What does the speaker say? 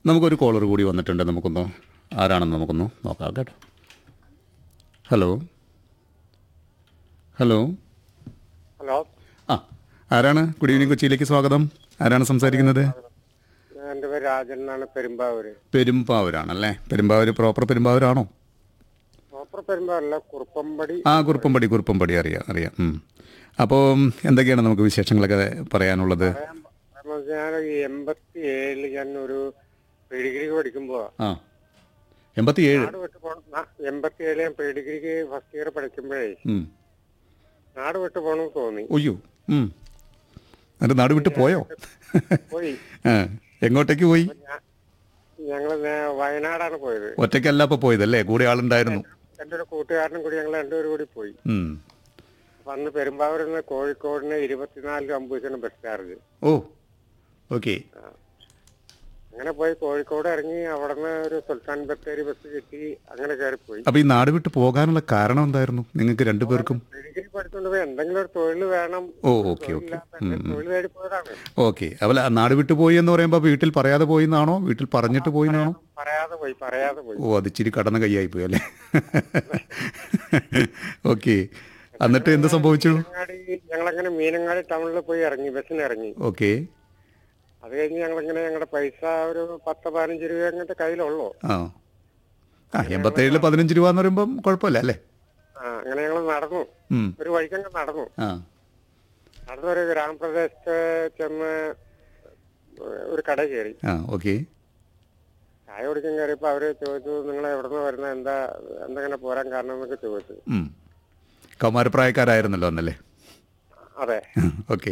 നമുക്കൊരു കോളർ കൂടി വന്നിട്ടുണ്ട് നമുക്കൊന്ന് ആരാണെന്ന് നമുക്കൊന്ന് നോക്കാം കേട്ടോ ഹലോ ഹലോ ഹലോ ആ ആരാണ് ഗുഡ് ഈവനിങ് കൊച്ചിയിലേക്ക് സ്വാഗതം ആരാണ് സംസാരിക്കുന്നത് എൻ്റെ പേര് രാജൻ എന്നാണ് പെരുമ്പാവൂര് പെരുമ്പാവൂരാണല്ലേ പെരുമ്പാവൂർ പ്രോപ്പർ പെരുമ്പാവൂരാണോ പ്രോപ്പർ പെരുമ്പാവൂരല്ല കുറുപ്പമ്പടി ആ കുറുപ്പമ്പടി കുറുപ്പമ്പടി അറിയാം അറിയാം ഉം. അപ്പോൾ എന്തൊക്കെയാണ് നമുക്ക് വിശേഷങ്ങളൊക്കെ പറയാനുള്ളത് പറയാൻ കാരണം ഞാൻ എൺപത്തി ഏഴില് ഞാൻ ഒരു പ്രീ ഡിഗ്രിക്ക് പഠിക്കുമ്പോ ആ എൺപത്തി ഏഴ് നാട് വിട്ട് പോണ എൺപത്തി ഏഴില് ഞാൻ പ്രീ ഡിഗ്രിക്ക് ഫസ്റ്റ് ഇയർ പഠിക്കുമ്പോഴേ ഉം. നാട് വിട്ട് പോകണമെന്ന് തോന്നി ഒയ്യോ ഉം. എന്നിട്ട് നാട് വിട്ട് പോയോ പോയി ആ എങ്ങോട്ടേക്ക് പോയി ഞാൻ ഞങ്ങൾ വയനാടാണ് പോയത് ഒറ്റയ്ക്കല്ല അപ്പോൾ പോയതല്ലേ കൂടെ ആളുണ്ടായിരുന്നു എൻ്റെ ഒരു കൂട്ടുകാരനും കൂടി ഞങ്ങൾ രണ്ടുപേരും കൂടി പോയി ഉം. അപ്പൊ അന്ന് പെരുമ്പാവൂരിൽ നിന്ന് കോഴിക്കോടിന് ഇരുപത്തിനാല് അമ്പൂസിന് ബസ് ചാർജ് ഓ ഓക്കെ അങ്ങനെ പോയി കോഴിക്കോട് ഇറങ്ങി അവിടുന്ന് ഒരു സുൽത്താൻ ബത്തേരി ബസ് കിട്ടി അങ്ങനെ കയറിപ്പോയി അപ്പോൾ ഈ നാട് വിട്ട് പോകാനുള്ള കാരണം എന്തായിരുന്നു നിങ്ങൾക്ക് രണ്ടുപേർക്കും ഡിഗ്രി പഠിച്ചുകൊണ്ട് പോയി എന്തെങ്കിലും ഒരു തൊഴിൽ വേണം ഓ ഓക്കെ ഓക്കെ തൊഴിലില്ലാത്ത എന്റെ തൊഴിൽ തേടി പോയതാണ് ഓക്കെ അപ്പോൾ നാട് വിട്ട് പോയി എന്ന് പറയുമ്പോൾ വീട്ടിൽ പറയാതെ പോയി എന്നാണോ വീട്ടിൽ പറഞ്ഞിട്ട് പോയി എന്നാണോ പറയാതെ പോയി പറയാതെ പോയി ഓ അത് ഇച്ചിരി കടന്ന കൈയായി പോയി അല്ലേ ഓക്കെ എന്നിട്ട് എന്ത് സംഭവിച്ചു മീനങ്ങാടി ഞങ്ങളങ്ങനെ മീനങ്ങാടി ടൗണിൽ പോയി ഇറങ്ങി ബസ്സിന് ഇറങ്ങി ഓക്കെ അത് കഴിഞ്ഞ് ഞങ്ങളിങ്ങനെ ഞങ്ങളുടെ പൈസ ഒരു പത്ത് പതിനഞ്ച് രൂപ അങ്ങനത്തെ കയ്യിലുള്ളൂ ആ ആ എൺപത്തേഴിൽ പതിനഞ്ച് രൂപ എന്ന് പറയുമ്പം കുഴപ്പമില്ല അല്ലേ ആ അങ്ങനെ ഞങ്ങൾ നടന്നു ഉം. ഒരു വഴിക്കങ്ങ് നടന്നു ആ നടന്നു ഒരു ഗ്രാമപ്രദേശത്ത് ചെന്ന് ഒരു കട കയറി ആ ഓക്കെ ചായ കുടിക്കാൻ കയറിയപ്പോ അവര് ചോദിച്ചു നിങ്ങൾ എവിടെ നിന്ന് വരുന്ന എന്താ എന്തെങ്ങനെ പോരാൻ കാരണം എന്നൊക്കെ ചോദിച്ചു കൗമാരപ്രായക്കാരായിരുന്നല്ലോ അന്നല്ലേ അതെ ഓക്കെ